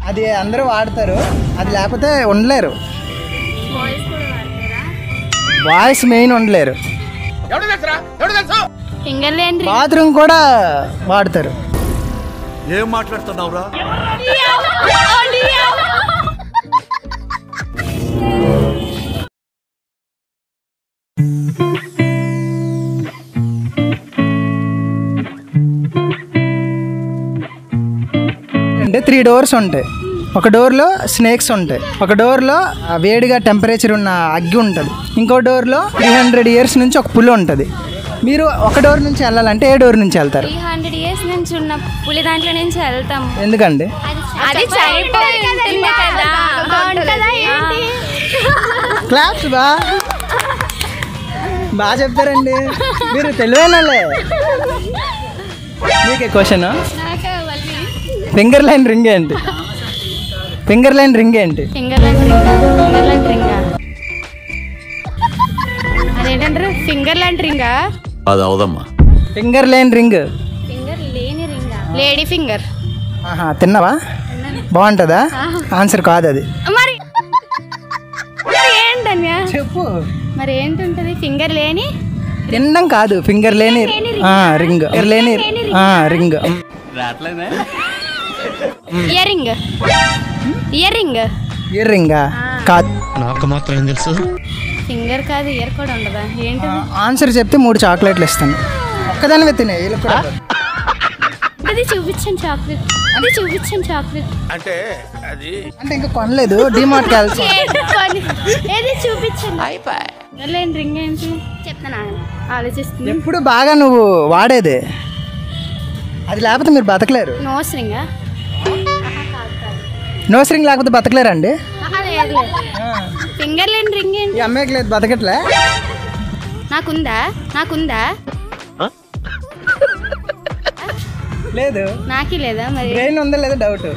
అది అందరూ వాడతారు అది లేకపోతే ఉండలేరు వాయిస్ మెయిన్ ఉండలేరు ఫింగర్ లేని ring. బాత్రూమ్ కూడా వాడతారు ఏం మాట్లాడుతున్నావురా అంటే త్రీ డోర్స్ ఉంటాయి ఒక డోర్లో స్నేక్స్ ఉంటాయి ఒక డోర్లో ఆ వేడిగా టెంపరేచర్ ఉన్న అగ్గి ఉంటుంది ఇంకో డోర్లో త్రీ హండ్రెడ్ ఇయర్స్ నుంచి ఒక పులి ఉంటుంది మీరు ఒక డోర్ నుంచి వెళ్ళాలంటే ఏ డోర్ నుంచి వెళ్తారు త్రీ హండ్రెడ్ ఇయర్స్ నుంచి ఉన్న పులి దాంట్లో నుంచి వెళ్తాము ఎందుకండి అది చనిపోయి ఉంటుంది కదా బాగుంటుందా ఏంటి క్లాప్స్ బా బాగా చెప్తారండి మీరు తెలివైనలే మీకే క్వశ్చన్ ఫింగర్ లైన్ రింగ్ ఏంటి ఫింగర్ లైన్ రింగ్ ఏంటి finger line ring finger line రింగా అదేంటంటారు ఫింగర్ లైన్ రింగా అది అవదమ్మా ఫింగర్ లైన్ రింగ్ ఫింగర్ లేని రింగా లేడీ ఫింగర్ ఆహా తిన్నావా బాగుంటుందా ఆన్సర్ కాదు అది మరి మరి ఏంటన్యా చెప్పు మరి ఏంటుంటది ఫింగర్ లేని తినడం కాదు ఫింగర్ లేని రింగ్ ఫింగర్ లేని ring ear ring ear ring ear రింగా కాదు నాకు మాత్రం ఏం తెలుసు ఫింగర్ కాదు ఇయర్ కూడా ఉండదా ఏంటది ఆన్సర్ చెప్తే మూడు చాక్లెట్లు ఇస్తాను ఒక్కదాని తినే వీళ్ళకి కూడా అది చూపించండి చాక్లెట్ అది చూపించండి చాక్లెట్ అంటే అది అంటే ఇంకా కొనలేదు డిమార్ట్ కలిసి ఏది చూపించండి ఫింగర్ లేని రింగ్ ఏంటి చెప్తాను ఆలోచిస్తుంది ఎప్పుడు బాగా నువ్వు వాడేదే అది లేకపోతే మీరు బతకలేరు నోస్ రింగా నోస్ రింగ్ లేకపోతే బతకలేరండి ఫింగర్ లేని రింగ్ ఏంటి ఈ అమ్మాయికి లేదు బతకట్లే నాకుందా నాకుందా లేదు నాకి లేదా మరి బ్రెయిన్ ఉందా లేదా డౌట్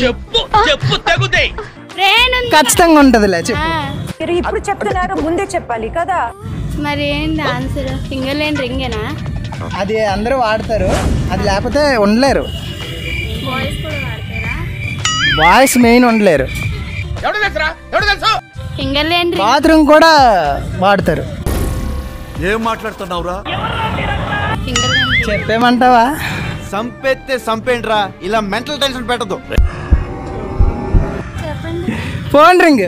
బ్రెయిన్ ఉంది ఖచ్చితంగా ఉంటుందిలే చెప్పు ఆ, మీరు ఇప్పుడు చెప్తున్నారు ముందే చెప్పాలి కదా మరి ఏంటి ఆన్సర్ ఫింగర్ లేని రింగేనా అది అందరూ వాడతారు అది లేకపోతే ఉండలేరు బాయ్స్ కూడా వాడతారా వాయిస్ మెయిన్ ఉండలేరు ఫింగర్ లేని రింగ్ బాత్రూమ్ కూడా వాడతారు ఏం మాట్లాడుతున్నావురా ఫింగర్ లేని రింగ్ చెప్పేమంటావా సంపెత్తే సంపేంట్రా ఇలా మెంటల్ టెన్షన్ పెట్టదు ఫోన్ రింగ్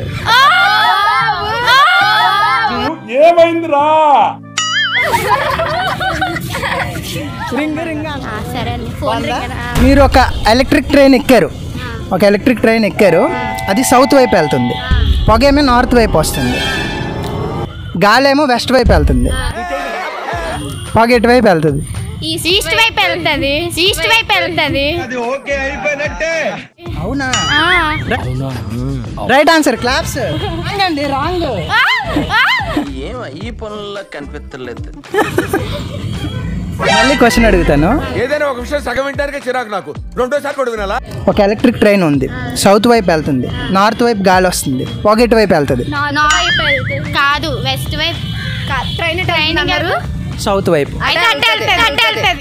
రింగ్ రింగ్ ఆ, సరే అండి ఫోన్ రింగ్ మీరు ఒక ఎలక్ట్రిక్ ట్రైన్ ఎక్కారు ఒక ఎలక్ట్రిక్ ట్రైన్ ఎక్కారు అది సౌత్ వైపు వెళ్తుంది పొగ ఏమో నార్త్ వైపు వస్తుంది గాలి ఏమో వెస్ట్ వైపు వెళ్తుంది పొగ ఎటువైపు వెళ్తుంది ఈస్ట్ వైపు వెళ్తుంది ఈస్ట్ వైపు వెళ్తుంది అవునా ఆ. రైట్ ఆన్సర్ క్లాప్స్ అండి రాంగ్ ఆ, ఆ. ఈ పనుల్లో కనిపించలేదు మళ్ళీ క్వశ్చన్ అడుగుతాను ఏదైనా ఒక విషయం సగం వింటానికే చిరాకు నాకు రెండోసారి కూడా వినాలా ఒక ఎలక్ట్రిక్ ట్రైన్ ఉంది సౌత్ వైపు వెళ్తుంది నార్త్ వైపు గాలి వస్తుంది పొగ ఎటు వైపు వెళ్తుంది నా- నా వైపు వెళ్తుంది. కాదు వెస్ట్ వైపు ట్రైన్ ట్రైన్ గారు సౌత్ వైపు అయితే అంటే వెళ్తుంది, అంటే వెళ్తుంది.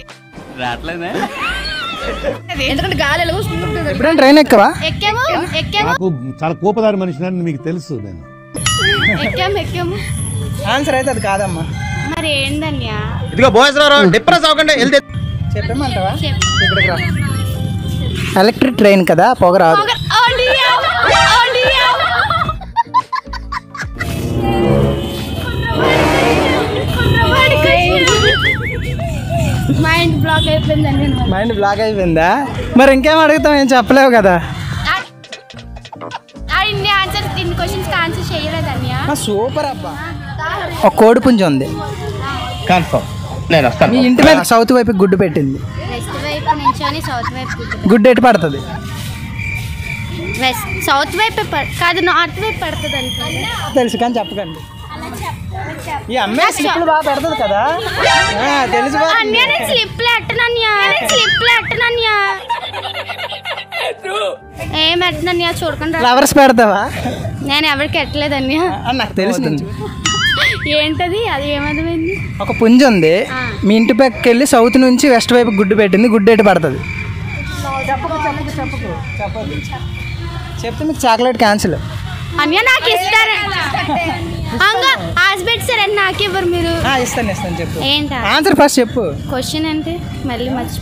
ఎందుకంటే గాలి ఎలా వస్తుంది ఎప్పుడైనా ట్రైన్ ఎక్కవా ఎక్కాము ఎక్కాము నాకు చాలా కోపదారి మనిషిని మీకు తెలుసు నేను ఎక్కాము ఎక్కాము ఆన్సర్ అయితే అది కాదమ్మా మరి ఏందన్యా ఇదిగో బాయ్స్ రావు డిప్రెస్ అవ్వకండి వెళ్తే చెప్పమంటావా చెప్పు. ఇక్కడికి రా ఎలక్ట్రిక్ ట్రైన్ కదా పొగ రాదు ఒక- ఓడియా, ఓడియా. మైండ్ బ్లాక్ అయిపోయిందండి నాకు. మైండ్ బ్లాక్ అయిపోయిందా మరి ఇంకేం అడుగుతాం ఏం చెప్పలేవు కదా ఆ- ఆ ఇన్ని ఆన్సర్స్ ఇన్ని క్వశ్చన్స్ ఆన్సర్ చేయలేదన్యా సూపర్ అబ్బా ఒక కోడి పుంజు ఉంది కన్ఫర్మ్ నేను వస్తాను మీ ఇంటి మీద సౌత్ వైపు గుడ్డు పెట్టింది వెస్ట్ వైపు నుంచొని సౌత్ వైపు కూర్చుంది. గుడ్డు ఎటు పడుతుంది వెస్ట్ సౌత్ వైపు ప- కాదు నార్త్ వైపు పడుతుంది అనుకోండి తెలుసు కానీ చెప్పకండి ఈ అమ్మాయి స్లిప్లు బాగా పెడుతుంది కదా ఆ, తెలుసు బాగా. అన్యా నేను స్లిప్లు ఎట్టనన్యా స్లిప్లు ఎట్టనన్యా ఏం ఎట్టనన్యా చూడకుండా రా. ఫ్లవర్స్ పెడతావా నేను ఎవరికి ఎట్టలేదన్యా ఆ, నాకు తెలుస్తుంది ఏంటది అది ఏమర్థమైంది ఒక పుంజు ఉంది ఆ. మీ ఇంటి పక్కకి వెళ్ళి సౌత్ నుంచి వెస్ట్ వైపు గుడ్డు పెట్టింది గుడ్డు ఎటు పడుతుంది చెప్తే మీకు చాక్లెట్ క్యాన్సిల్ అన్య నాకు ఇస్తారా అంగ హాస్పిటల్ సరే నాకు ఇవ్వరు మీరు ఇస్తాను ఇస్తాను చెప్పు ఏంటా ఆన్సర్ ఫస్ట్ చెప్పు క్వశ్చన్ అంటే మళ్ళీ మర్చి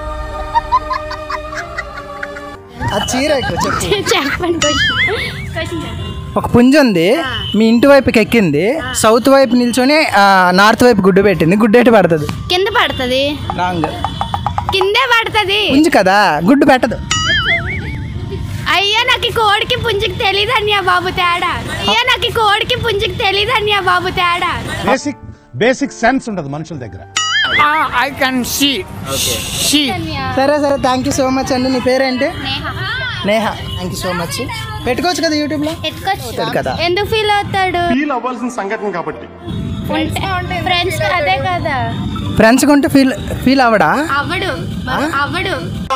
అది చీర ఎక్కువ చెప్పు చెప్పండి క్వశ్చన్ క్వశ్చన్ ఒక పుంజ ఉంది మీ ఇంటి వైపుకి ఎక్కింది సౌత్ వైపు నిల్చొని ఆ, నార్త్ వైపు గుడ్డు పెట్టింది గుడ్డు ఎటు పడుతుంది కింద పడుతుంది రాంగ్ కిందే పడుతుంది పుంజు కదా గుడ్డు పెట్టదు అయ్యా నాకు ఈ కోడికి పుంజుకి తెలియదు అన్యా బాబు తేడా అయ్యా నాకు ఈ కోడికి పుంజుకి తెలియదు అన్యా బాబు తేడా బేసిక్ బేసిక్ సెన్స్ ఉండదు మనుషుల దగ్గర అన్యా. సరే సరే థ్యాంక్ యూ సో మచ్ అండి నీ పేరేంటి Neha. Neha thank you so much పెట్టుకోవచ్చు కదా యూట్యూబ్లో ఎత్తుకొచ్చు. అవుతాడు కదా. ఎందుకు ఫీల్ అవుతాడు ఫీల్ అవ్వాల్సిన సంఘటన కాబట్టి ఫ్రెండ్స్ అదే కదా ఫ్రెండ్స్ కొంటే ఫీల్ ఫీల్ అవడా అవడు అవడు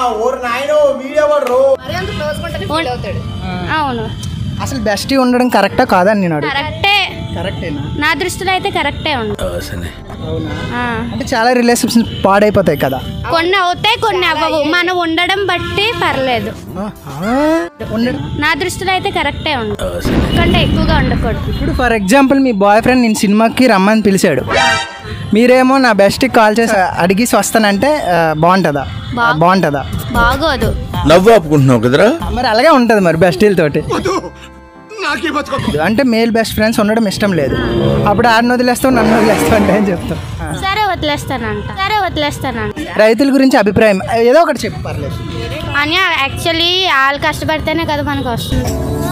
అవును అసలు బెస్టీ ఉండడం కరెక్టా కాదని నేను అడుగు కరెక్టే కరెక్టేనా నా దృష్టిలో అయితే కరెక్టే ఉంది అవునా ఆ. అంటే చాలా రిలేషన్షిప్స్ పాడైపోతాయి కదా కొన్ని అవుతాయి కొన్ని అవ్వవు మనం ఉండడం బట్టి పర్లేదు ఉండడం నా దృష్టిలో అయితే కరెక్టే ఉంది కంటే ఎక్కువగా ఉండకూడదు ఇప్పుడు ఫర్ ఎగ్జాంపుల్ మీ బాయ్ ఫ్రెండ్ నేను సినిమాకి రమ్మని పిలిచాడు మీరేమో నా బెస్ట్కి కాల్ చేసి అడిగేసి వస్తానంటే ఆ, బాగుంటుందా బా- బాగుంటుందా బాగోదు నవ్వు ఆపుకుంటున్నావు కదరా మరి అలాగే ఉంటుంది మరి బెస్టీలతోటి అంటే మేల్ బెస్ట్ ఫ్రెండ్స్ ఉండడం ఇష్టం లేదు అప్పుడు ఆడిని వదిలేస్తావు నన్ను వదిలేస్తావు అంటే అని చెప్తాం ఆ. సరే వదిలేస్తానంట సరే వదిలేస్తానంట రైతుల గురించి అభిప్రాయం ఏదో ఒకటి చెప్పు పర్లేదు అని యాక్చువల్లీ వాళ్ళు కష్టపడితేనే కదా మనకు వస్తుంది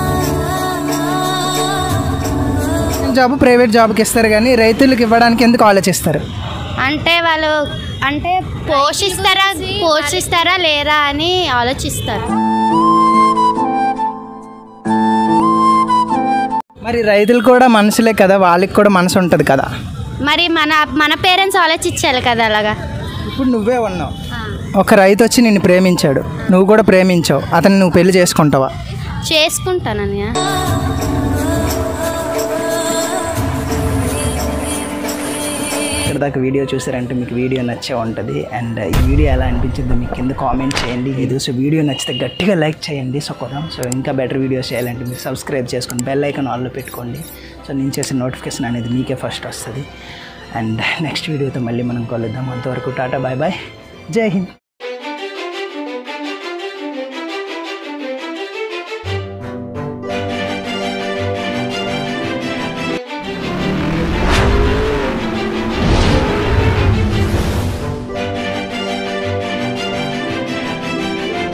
జాబ్ ప్రైవేట్ జాబ్కి ఇస్తారు కానీ రైతులకు ఇవ్వడానికి ఎందుకు ఆలోచిస్తారు అంటే వాళ్ళు అంటే పోషిస్తారా పోషిస్తారా లేరా అని ఆలోచిస్తారు మరి రైతులు కూడా మనసులే కదా వాళ్ళకి కూడా మనసు ఉంటుంది కదా మరి మన మన పేరెంట్స్ ఆలోచించాలి కదా అలాగా ఇప్పుడు నువ్వే ఉన్నావు ఒక రైతు వచ్చి నిన్ను ప్రేమించాడు నువ్వు కూడా ప్రేమించావు అతన్ని నువ్వు పెళ్లి చేసుకుంటావా చేసుకుంటానని ఇక్కడ దాకా వీడియో చూసారంటే మీకు వీడియో నచ్చే ఉంటుంది అండ్ ఈ వీడియో ఎలా అనిపించిందో మీకు కింద కామెంట్ చేయండి ఇది సో వీడియో నచ్చితే గట్టిగా లైక్ చేయండి సో కొదాం సో ఇంకా బెటర్ వీడియోస్ చేయాలంటే మీరు సబ్స్క్రైబ్ చేసుకొని బెల్ ఐకాన్ ఆల్లో పెట్టుకోండి సో నేను చేసే నోటిఫికేషన్ అనేది మీకే ఫస్ట్ వస్తుంది అండ్ నెక్స్ట్ వీడియోతో మళ్ళీ మనం కలుద్దాం అంతవరకు టాటా బాయ్ బాయ్ జై హింద్